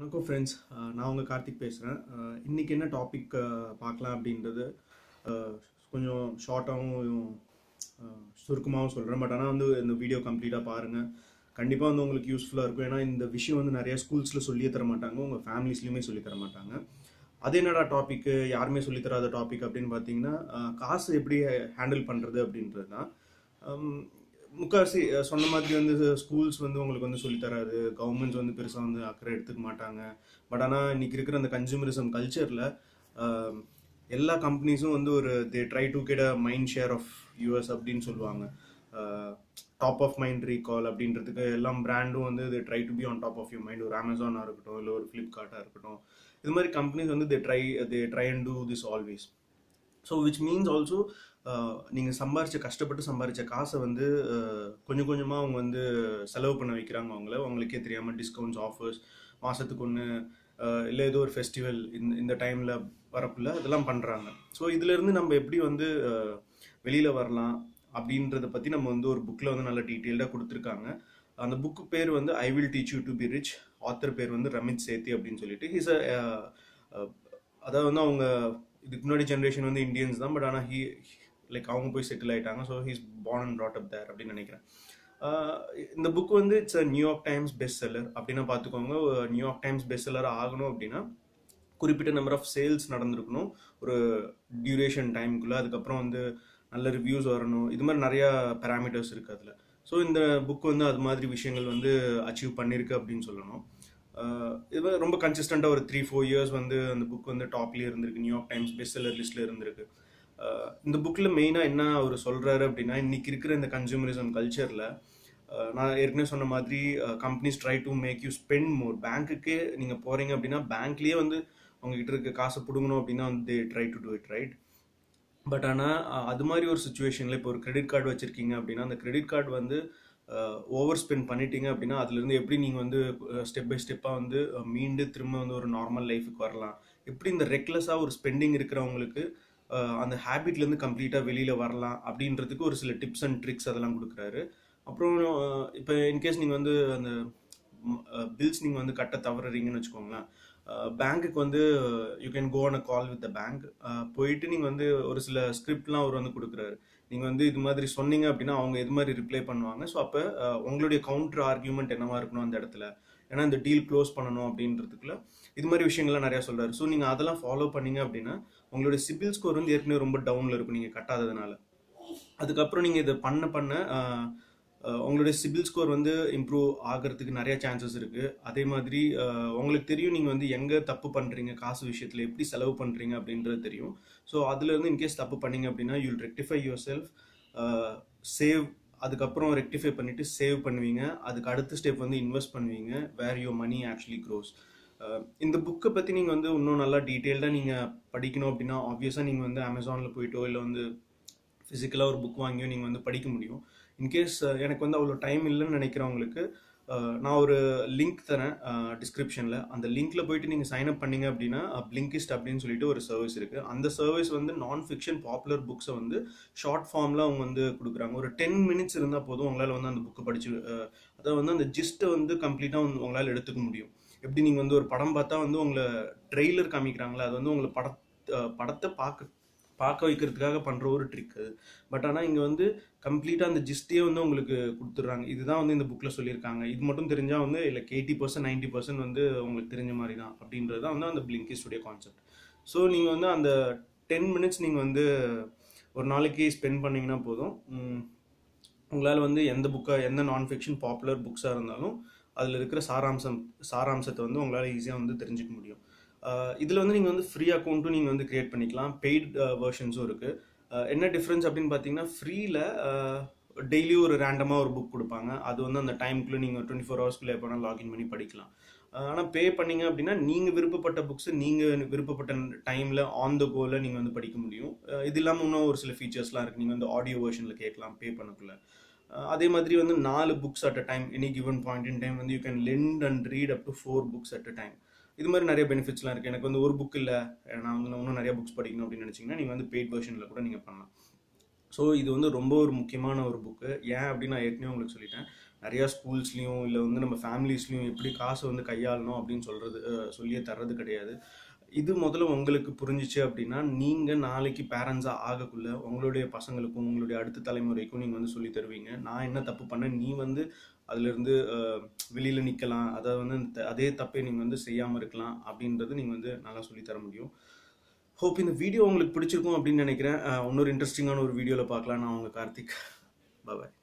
வணக்கம் ஃப்ரெண்ட்ஸ் நான் உங்கள் கார்த்திக் பேசுகிறேன் இன்றைக்கி என்ன டாபிக் பார்க்கலாம் அப்படின்றது அஹ், கொஞ்சம் ஷார்ட்டாகவும் சுருக்கமாகவும் சொல்கிறேன் பட் ஆனால் வந்து இந்த வீடியோ கம்ப்ளீட்டாக பாருங்கள் கண்டிப்பாக வந்து உங்களுக்கு யூஸ்ஃபுல்லாக இருக்கும் ஏன்னா இந்த விஷயம் வந்து நிறைய ஸ்கூல்ஸில் சொல்லியே தர மாட்டாங்க உங்கள் ஃபேமிலிஸ்லையுமே சொல்லி தர மாட்டாங்க அது என்னடா டாபிக் யாருமே சொல்லித் தராத டாபிக் அப்படின்னு பார்த்தீங்கன்னா அஹ், காசு எப்படி ஹேண்டில் பண்ணுறது அப்படின்றது தான் ஹம், முக்காசி அஹ், சொன்ன மாதிரி வந்து ஸ்கூல்ஸ் வந்து உங்களுக்கு வந்து சொல்லித் தராது கவர்மெண்ட்ஸ் வந்து பெருசாக வந்து அக்கறை எடுத்துக்க மாட்டாங்க பட் ஆனால் இன்னைக்கு இருக்கிற அந்த கன்சூமரிசம் கல்ச்சரில் எல்லா கம்பெனிஸும் வந்து ஒரு they try to get a mind share of us அப்படின்னு சொல்லுவாங்க டாப் ஆஃப் மைண்ட் ரீகால் அப்படின்றதுக்கு எல்லாம் பிராண்டும் வந்து they try to be on top of you mind ஒரு அமேசானாக இருக்கட்டும் இல்லை ஒரு ஃப்ளிப்கார்ட்டாக இருக்கட்டும் இது மாதிரி கம்பெனிஸ் வந்து they try they try and do this always so which means also நீங்கள் சம்பாரிச்ச கஷ்டப்பட்டு சம்பாரிச்ச காசை வந்து அஹ், கொஞ்சம் கொஞ்சமாக அவங்க வந்து செலவு பண்ண வைக்கிறாங்க அவங்கள அவங்களுக்கே தெரியாமல் டிஸ்கவுண்ட்ஸ் ஆஃபர்ஸ் மாதத்துக்கு ஒன்று இல்லை ஏதோ ஒரு ஃபெஸ்டிவல் இந்த இந்த டைமில் வரக்குள்ள அதெல்லாம் பண்ணுறாங்க ஸோ இதுலேருந்து நம்ம எப்படி வந்து வெளியில் வரலாம் அப்படின்றத பற்றி நம்ம வந்து ஒரு புக்கில் வந்து நல்ல டீட்டெயில்டாக கொடுத்துருக்காங்க அந்த புக்கு பேர் வந்து I will teach you to be rich author பேர் வந்து ரமித் சேத்தி அப்படின்னு சொல்லிட்டு ஹீஸ் அ அதாவது வந்து அவங்க இதுக்கு முன்னாடி ஜென்ரேஷன் வந்து இந்தியன்ஸ் தான் பட் ஆனால் ஹீ லைக் அவங்க போய் செட்டில் ஆயிட்டாங்க so he's born and brought up there அப்படின்னு நினைக்கிறேன் ஆஹ் இந்த புக் வந்து it's a New York Times best seller அப்படின்னா பார்த்துக்கோங்க நியூயார்க் டைம்ஸ் பெஸ்ட் செல்லர் ஆகணும் அப்படின்னா குறிப்பிட்ட நம்பர் ஆஃப் சேல்ஸ் நடந்திருக்கணும் ஒரு டியூரேஷன் டைமுக்குள்ளே அதுக்கப்புறம் வந்து நல்ல ரிவ்யூஸ் வரணும் இது மாதிரி நிறையா பேராமீட்டர்ஸ் இருக்குது அதில் ஸோ இந்த புக் வந்து அது மாதிரி விஷயங்கள் வந்து அச்சீவ் பண்ணியிருக்கு அப்படின்னு சொல்லணும் ஆஹ் இது வந்து ரொம்ப கன்சிஸ்டண்ட்டாக ஒரு த்ரீ ஃபோர் இயர்ஸ் வந்து அந்த புக் வந்து டாப்லேயே இருந்திருக்கு நியூயார்க் டைம்ஸ் பெஸ்ட் செல்லர் லிஸ்ட்டில் இருந்திருக்கு ஆஹ் இந்த புக்கில் மெயினாக என்ன அவர் சொல்கிறாரு அப்படின்னா இன்னைக்கு இருக்கிற இந்த கன்சூமரிசம் கல்ச்சரில் நான் ஏற்கனவே சொன்ன மாதிரி companies try to make you spend more பேங்க்குக்கே நீங்கள் போகிறீங்க அப்படின்னா பேங்க்லேயே வந்து உங்ககிட்ட இருக்க காசை பிடுங்கணும் அப்படின்னா வந்து they try to do it right but ஆனால் அது மாதிரி ஒரு சுச்சுவேஷனில் இப்போ ஒரு கிரெடிட் கார்டு வச்சுருக்கீங்க அப்படின்னா அந்த கிரெடிட் கார்டு வந்து ஓவர் ஸ்பெண்ட் பண்ணிட்டீங்க அப்படின்னா அதுலேருந்து எப்படி நீங்கள் வந்து ஸ்டெப் பை ஸ்டெப்பாக வந்து அஹ், மீண்டு திரும்ப வந்து ஒரு நார்மல் லைஃபுக்கு வரலாம் எப்படி இந்த ரெக்லெஸ்ஸாக ஒரு ஸ்பெண்டிங் இருக்கிறவங்களுக்கு அஹ், அந்த ஹேபிட்லேருந்து கம்ப்ளீட்டாக வெளியில் வரலாம் அப்படின்றதுக்கு ஒரு சில டிப்ஸ் அண்ட் ட்ரிக்ஸ் அதெல்லாம் கொடுக்குறாரு அப்புறம் இப்போ இன்கேஸ் நீங்கள் வந்து அந்த பில்ஸ் நீங்கள் வந்து கட்ட தவறுறீங்கன்னு வச்சுக்கோங்களேன் பேங்க்குக்கு வந்து you can go on a call with the bank போயிட்டு நீங்கள் வந்து ஒரு சில ஸ்கிரிப்ட்லாம் அவர் வந்து கொடுக்குறாரு நீங்கள் வந்து இது மாதிரி சொன்னீங்க அப்படின்னா அவங்க இது மாதிரி ரிப்ளை பண்ணுவாங்க ஸோ அப்போ உங்களுடைய கவுண்டர் ஆர்கியூமெண்ட் என்னவா இருக்கணும் அந்த இடத்துல ஏன்னா இந்த டீல் க்ளோஸ் பண்ணணும் அப்படின்றதுக்குள்ள இது மாதிரி விஷயங்கள்லாம் நிறையா சொல்றாரு ஸோ நீங்கள் அதெல்லாம் ஃபாலோ பண்ணீங்க அப்படின்னா உங்களுடைய சிபில் ஸ்கோர் வந்து ஏற்கனவே ரொம்ப டவுனில் இருக்கும் நீங்கள் கட்டாததுனால அதுக்கப்புறம் நீங்கள் இதை பண்ண பண்ண ஆஹ், ஆஹ், உங்களுடைய சிபில் ஸ்கோர் வந்து இம்ப்ரூவ் ஆகிறதுக்கு நிறைய சான்சஸ் இருக்குது அதே மாதிரி ஆஹ், உங்களுக்கு தெரியும் நீங்கள் வந்து எங்கே தப்பு பண்ணுறீங்க காசு விஷயத்தில் எப்படி செலவு பண்ணுறீங்க அப்படின்றது தெரியும் ஸோ அதுலேருந்து இன்கேஸ் தப்பு பண்ணீங்க அப்படின்னா you'll rectify yourself save அதுக்கப்புறம் ரெக்டிஃபை பண்ணிவிட்டு சேவ் பண்ணுவீங்க அதுக்கு அடுத்த ஸ்டெப் வந்து இன்வெஸ்ட் பண்ணுவீங்க where your money actually grows இந்த புக்கை பற்றி நீங்கள் வந்து இன்னும் நல்லா டீட்டெயில்டாக நீங்கள் படிக்கணும் அப்படின்னா ஆப்வியஸாக நீங்கள் வந்து அமேசானில் போயிட்டோ இல்லை வந்து ஃபிசிக்கலாக ஒரு புக் வாங்கியோ நீங்கள் வந்து படிக்க முடியும் இன்கேஸ் எனக்கு வந்து அவ்வளோ டைம் இல்லைன்னு நினைக்கிறவங்களுக்கு அஹ், நான் ஒரு லிங்க் தரேன் டிஸ்கிரிப்ஷனில் அந்த லிங்க்ல போயிட்டு நீங்கள் சைன் அப் பண்ணீங்க அப்படின்னா பிளிங்கிஸ்ட் அப்படின்னு சொல்லிட்டு ஒரு சர்வீஸ் இருக்குது அந்த சர்வீஸ் வந்து நான் ஃபிக்ஷன் பாப்புலர் புக்ஸை வந்து ஷார்ட் ஃபார்மில் அவங்க வந்து கொடுக்குறாங்க ஒரு டென் மினிட்ஸ் இருந்தால் போதும் உங்களால் வந்து அந்த புக்கை படிச்சு அஹ், அதை வந்து அந்த ஜிஸ்ட்டை வந்து கம்ப்ளீட்டாக வந்து உங்களால் எடுத்துக்க முடியும் எப்படி நீங்கள் வந்து ஒரு படம் பார்த்தா வந்து உங்களை ட்ரெய்லர் காமிக்கிறாங்களா அது வந்து உங்களை பட அஹ், படத்தை பார்க்க பார்க்க வைக்கிறதுக்காக பண்ணுற ஒரு ட்ரிக் அது பட் ஆனால் இங்கே வந்து கம்ப்ளீட்டாக அந்த ஜிஸ்டே வந்து உங்களுக்கு கொடுத்துட்றாங்க இதுதான் வந்து இந்த புக்கில் சொல்லியிருக்காங்க இது மட்டும் தெரிஞ்சால் வந்து இல்லை எயிட்டி பர்சன்ட் நைன்ட்டி பர்சன்ட் வந்து உங்களுக்கு தெரிஞ்ச மாதிரி தான் அப்படின்றது தான் வந்து அந்த பிளிங்கிஸ்டுடைய கான்செப்ட் ஸோ நீங்கள் வந்து அந்த டென் மினிட்ஸ் நீங்கள் வந்து ஒரு நாளைக்கு ஸ்பெண்ட் பண்ணீங்கன்னா போதும் உம், உங்களால் வந்து எந்த புக்கை எந்த நான் ஃபிக்ஷன் பாப்புலர் புக்ஸாக இருந்தாலும் அதில் இருக்கிற சாராம்சம் சாராம்சத்தை வந்து உங்களால் ஈஸியாக வந்து தெரிஞ்சுக்க முடியும் இதில் வந்து நீங்கள் வந்து ஃப்ரீ அக்கௌண்ட்டும் நீங்கள் வந்து க்ரியேட் பண்ணிக்கலாம் பெய்ட் வெர்ஷன்ஸும் இருக்குது என்ன டிஃப்ரென்ஸ் அப்படின்னு பார்த்தீங்கன்னா ஃப்ரீயில் டெய்லியும் ஒரு ரேண்டமாக ஒரு புக் கொடுப்பாங்க அது வந்து அந்த டைமுக்குள்ளே நீங்கள் டுவெண்ட்டி ஃபோர் ஹவர்ஸ்க்குள்ளே எப்போ லாகின் பண்ணி படிக்கலாம் ஆனால் பே பண்ணீங்க அப்படின்னா நீங்கள் விருப்பப்பட்ட புக்ஸை நீங்கள் விருப்பப்பட்ட டைமில் ஆன் த கோவில் நீங்கள் வந்து படிக்க முடியும் அஹ் இது இல்லாமல் இன்னும் ஒரு சில ஃபீச்சர்ஸ்லாம் இருக்குது நீங்கள் வந்து ஆடியோ வெர்ஷனில் கேட்கலாம் பே பண்ணக்குள்ள அஹ் அதே மாதிரி வந்து நாலு books at a time any given point in time வந்து you can lend and read up to four books at a time இது மாதிரி நிறைய பெனிஃபிட்ஸ்லாம் இருக்குது எனக்கு வந்து ஒரு புக் இல்லை நான் வந்து இன்னும் நிறைய புக்ஸ் படிக்கணும் அப்படின்னு நினச்சிங்கன்னா நீங்கள் வந்து பெய்ட் வெர்ஷனில் கூட நீங்கள் பண்ணலாம் ஸோ இது வந்து ரொம்ப ஒரு முக்கியமான ஒரு புக்கு ஏன் அப்படின்னு நான் ஏற்கனவே உங்களுக்கு சொல்லிட்டேன் நிறையா ஸ்கூல்ஸ்லேயும் இல்லை வந்து நம்ம ஃபேமிலிஸ்லேயும் எப்படி காசை வந்து கையாளணும் அப்படின்னு சொல்கிறது சொல்லியே தர்றது கிடையாது இது முதல்ல உங்களுக்கு புரிஞ்சிச்சு அப்படின்னா நீங்கள் நாளைக்கு பேரண்ட்ஸாக ஆகக்குள்ள உங்களுடைய பசங்களுக்கும் உங்களுடைய அடுத்த தலைமுறைக்கும் நீங்கள் வந்து சொல்லி தருவீங்க நான் என்ன தப்பு பண்ணேன் நீ வந்து அதுலேருந்து வெளியில் நிற்கலாம் அதை வந்து த- அதே தப்பை நீங்கள் வந்து செய்யாமல் இருக்கலாம் அப்படின்றது நீங்கள் வந்து நல்லா சொல்லித் தர முடியும் ஹோப் இந்த வீடியோ உங்களுக்கு பிடிச்சிருக்கும் அப்படின்னு நினைக்கிறேன் அஹ் இன்னொரு இன்ட்ரெஸ்டிங்கான ஒரு வீடியோவில் பார்க்கலாம் நான் உங்கள் கார்த்திக் பாய்